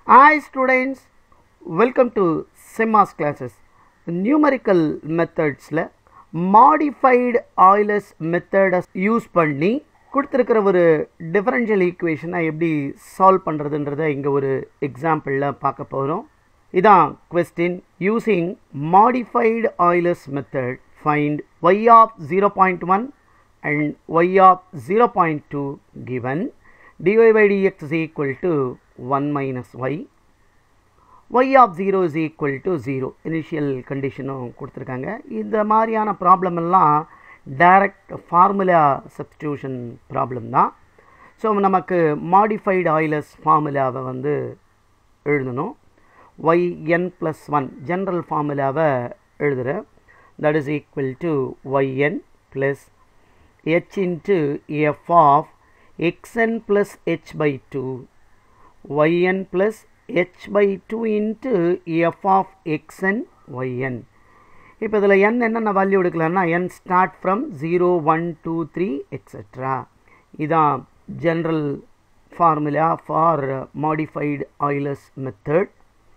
Hi students, welcome to SEMAS classes. Numerical methodsல modified Euler's method use பண்ணி கொடுத்துருக்கிற ஒரு டிஃபரன்ஷியல் ஈக்குவேஷனை எப்படி சால்வ் பண்ணுறதுன்றத இங்கே ஒரு எக்ஸாம்பிளில் பார்க்க போகிறோம் இதான் question using modified Euler's method find y of zero point one and y of zero point two given dy by dx is equal to one minus y y of zero is equal to zero initial கண்டிஷனும் கொடுத்துருக்காங்க இந்த மாதிரியான problem எல்லாம் direct formula substitution problem தான் so நமக்கு modified Euler's ஃபார்முலாவை வந்து எழுதணும் y n plus one general ஃபார்முலாவை எழுதுகிறேன் that is equal to y n plus h into f of x n plus h by two yn plus h by 2 into f of xn yn இப்போ இதில் n என்னென்ன value எடுக்கலாம்னா n start from zero one two three etcetera இதான் general formula for modified Euler's method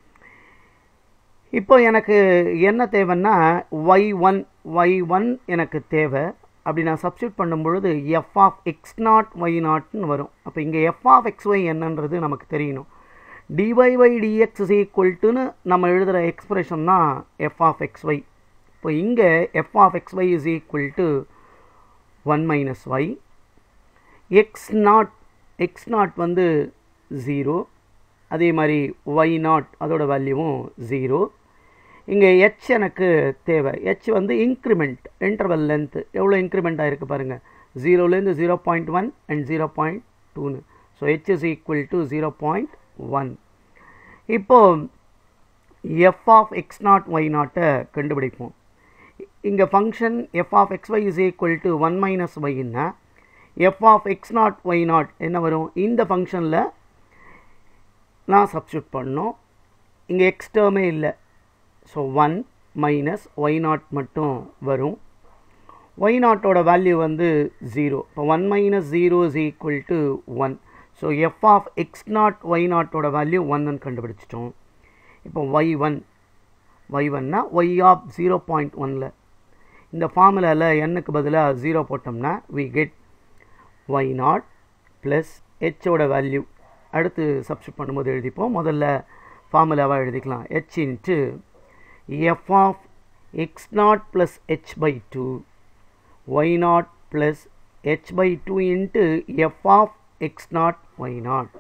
இப்போ எனக்கு என்ன தேவைன்னா Y one y one எனக்கு தேவை அப்படி நான் சப்ஸ்டியூட் பண்ணும் பொழுது f of x naught y நாட்னு வரும் அப்போ இங்கே எஃப் ஆஃப் எக்ஸ் ஒய் என்னன்றது நமக்கு தெரியணும் டிஒய் பை டிஎக்ஸ் இஸ் ஈக்குவல்ட்டுன்னு நம்ம எழுதுகிற எக்ஸ்பிரஷன் தான் எஃப் ஆஃப் எக்ஸ் ஒய் இப்போ இங்கே f of x y is equal to one minus y x naught x naught வந்து ஜீரோ அதே மாதிரி ஒய் நாட் அதோட வேல்யூவும் ஜீரோ இங்கே ஹெச் எனக்கு தேவை ஹெச் வந்து இன்க்ரிமெண்ட் இன்டர்வல் லென்த் எவ்வளோ இன்க்ரிமெண்ட் ஆகிருக்கு பாருங்கள் ஜீரோலேருந்து zero point one and zero point டூன்னு so h is equal to zero point one இப்போது f of x naught y நாட்டை கண்டுபிடிப்போம் இங்கே function f of x y is equal to one minus ஒய்ன்னா f of x naught y naught என்ன வரும் இந்த ஃபங்க்ஷனில் நான் சப்ஸ்டியூட் பண்ணோம் இங்கே எக்ஸ் டேர்மே இல்லை so one minus y naught மட்டும் வரும் ஒய் நாட்டோட வேல்யூ வந்து ஜீரோ இப்போ one minus zero is equal to one so f of x naught y நாட்டோட வேல்யூ ஒன்னு கண்டுபிடிச்சிட்டோம் இப்போ ஒய் ஒன் ஒய் ஒன்னா ஒய் ஆஃப் ஜீரோ பாயிண்ட் ஒனில் இந்த ஃபார்முலாவில் எண்ணுக்கு பதிலாக ஜீரோ போட்டோம்னா we get y naught plus ஹெச்சோட வேல்யூ அடுத்து சப்ஸ்டியூட் பண்ணும்போது எழுதிப்போம் முதல்ல ஃபார்முலாவாக எழுதிக்கலாம் h into f of x naught plus h by 2 y naught plus h by 2 into f of x naught y naught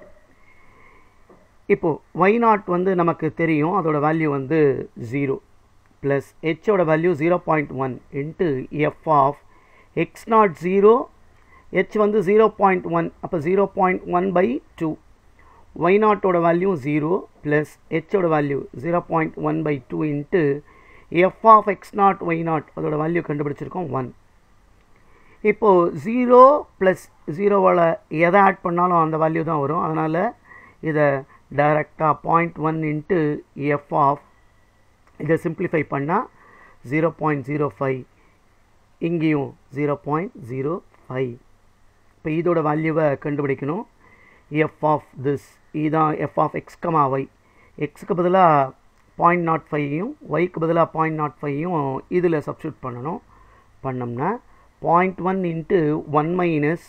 இப்போ y naught வந்து நமக்கு தெரியும் அதோட வேல்யூ வந்து 0 plus h ஓட value 0.1 into f of x naught 0 h வந்து 0.1 அப்போ 0.1 by 2 y naught ஓட வேல்யூ 0 plus h ஓட value 0.1 by 2 into f of x naught y naught அதோட வேல்யூ கண்டுபிடிச்சிருக்கோம் 1 இப்போது 0 ப்ளஸ் ஜீரோவில் எதை ஆட் பண்ணாலும் அந்த வேல்யூ தான் வரும் அதனால் இதை டைரெக்டாக point one into f of இதை சிம்பிளிஃபை பண்ணால் ஜீரோ பாயிண்ட் ஜீரோ ஃபைவ் இங்கேயும் ஜீரோ பாயிண்ட் ஜீரோ ஃபைவ் இப்போ இதோட வேல்யூவை கண்டுபிடிக்கணும் எஃப் ஆஃப் திஸ் இதுதான் f of x comma y எக்ஸுக்கு பதிலாக பாயிண்ட் நாட் ஃபைவையும் ஒய்க்கு பதிலாக பாயிண்ட் நாட் ஃபைவையும் இதில் சப்ஸ்டியூட் பண்ணணும் பண்ணோம்னா point one into one minus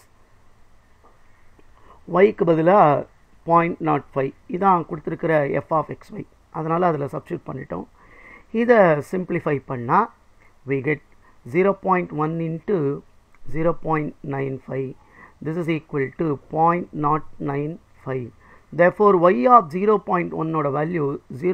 ஒய்க்கு பதிலாக பாயிண்ட் நாட் ஃபைவ் இதான் கொடுத்துருக்கிற எஃப் ஆஃப் எக்ஸ் ஒய் அதனால் அதில் சப்ஸ்டியூட் பண்ணிட்டோம் இதை சிம்பிளிஃபை பண்ணால் we get zero point one into zero point nine five this is equal to 0.095 therefore y of 0.1 ஓட value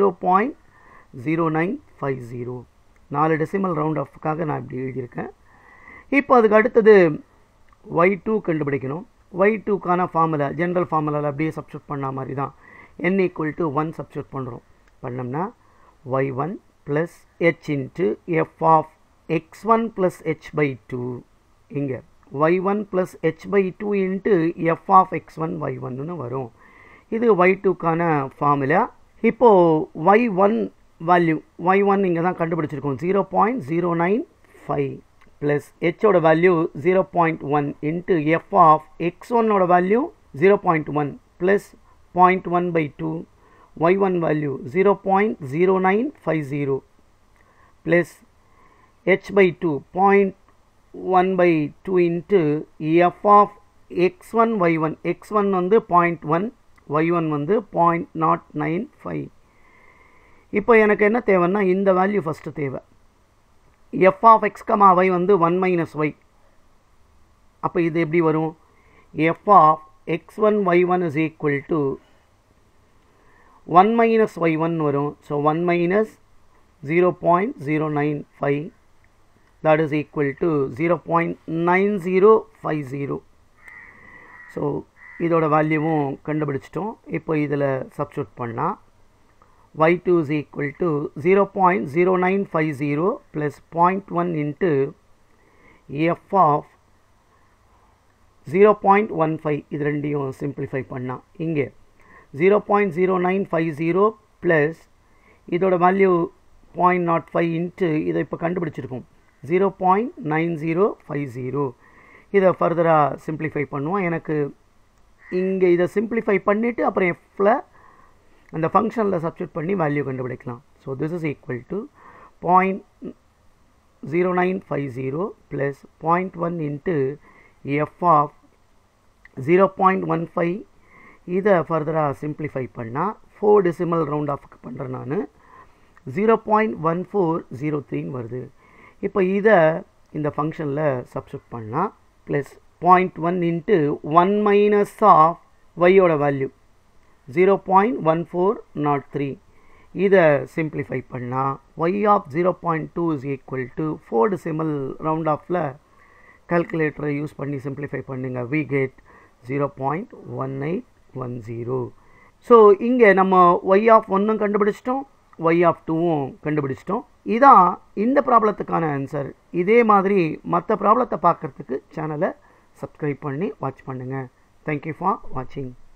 0.0950 நாலு டெசிமல் ரவுண்ட் ஆஃப்காக நான் இப்படி எழுதியிருக்கேன் இப்போ அதுக்கு அடுத்தது ஒய் டூ கண்டுபிடிக்கணும் ஒய் டூக்கான ஃபார்முலா ஜென்ரல் ஃபார்முலாவில் அப்படியே சப்ஸ்டியூட் பண்ண மாதிரி தான் n equal to one substitute பண்ணுறோம் பண்ணோம்னா y one plus h into f of x one plus h by two இங்கே y1 plus h by 2 into f of x1 y1 னு வரும் இது y2க்கான ஃபார்முலா இப்போ y1 வேல்யூ y1 இங்கே தான் கண்டுபிடிச்சிருக்கோம் zero point zero nine five plus ஹெச்சோட value zero point one into f of x ஒன்னோட value zero point one plus point one by two y1 value 0.0950 plus h by 2 0.1 by 2 into f of x1 y1 x1 வந்து 0.1 y1 வந்து 0.095 இப்போ எனக்கு என்ன தேவைன்னா இந்த value first தேவை f of x comma y வந்து ஒன் மைனஸ் ஒய் அப்போ இது எப்படி வரும் f of x one y one is equal to one minus y one வரும் so one minus zero point zero nine five that is equal to zero point nine zero five zero so இதோட வேல்யூவும் கண்டுபிடிச்சிட்டோம் இப்போ இதில் substitute பண்ணால் y2 is equal to 0.0950 plus 0.1 into f of 0.15 இது ரெண்டையும் simplify பண்ணா இங்கே 0.0950 plus இதோட வேல்யூ 0.05 into இதை இப்போ கண்டுபிடிச்சிருக்கோம் 0.9050 இதை ஃபர்தராக சிம்பிளிஃபை பண்ணுவோம் எனக்கு இங்கே இதை சிம்பிளிஃபை பண்ணிவிட்டு அப்புறம் எஃப்பில் அந்த ஃபங்க்ஷனில் சப்ஸ்டியூட் பண்ணி வேல்யூ கண்டுபிடிக்கலாம் so this is equal to point zero nine five zero plus point one into f of zero point one five இதை ஃபர்தராக சிம்பிளிஃபை பண்ணால் ஃபோர் டெசிமல் ரவுண்ட் ஆஃப்க்கு பண்ணுறேன் நான் zero point one four zero த்ரீன்னு வருது இப்போ இதை இந்த ஃபங்க்ஷனில் சப்ஸ்டியூட் பண்ணால் plus point one into one minus of ஒய்யோட value zero point one four naught three இதை சிம்பிளிஃபை பண்ணால் y of zero point two is equal to four decimal round ஆஃபில் கால்குலேட்டரை யூஸ் பண்ணி சிம்பிளிஃபை பண்ணுங்க we get zero point one eight one zero so இங்கே நம்ம Y of ஒன்றும் கண்டுபிடிச்சிட்டோம் ஒய் ஆஃப் டூவும் கண்டுபிடிச்சிட்டோம் இதான் இந்த ப்ராப்ளத்துக்கான ஆன்சர் இதே மாதிரி மற்ற ப்ராப்ளத்தை பார்க்குறதுக்கு சேனலை சப்ஸ்கிரைப் பண்ணி வாட்ச் பண்ணுங்கள் தேங்க்யூ ஃபார் வாட்சிங்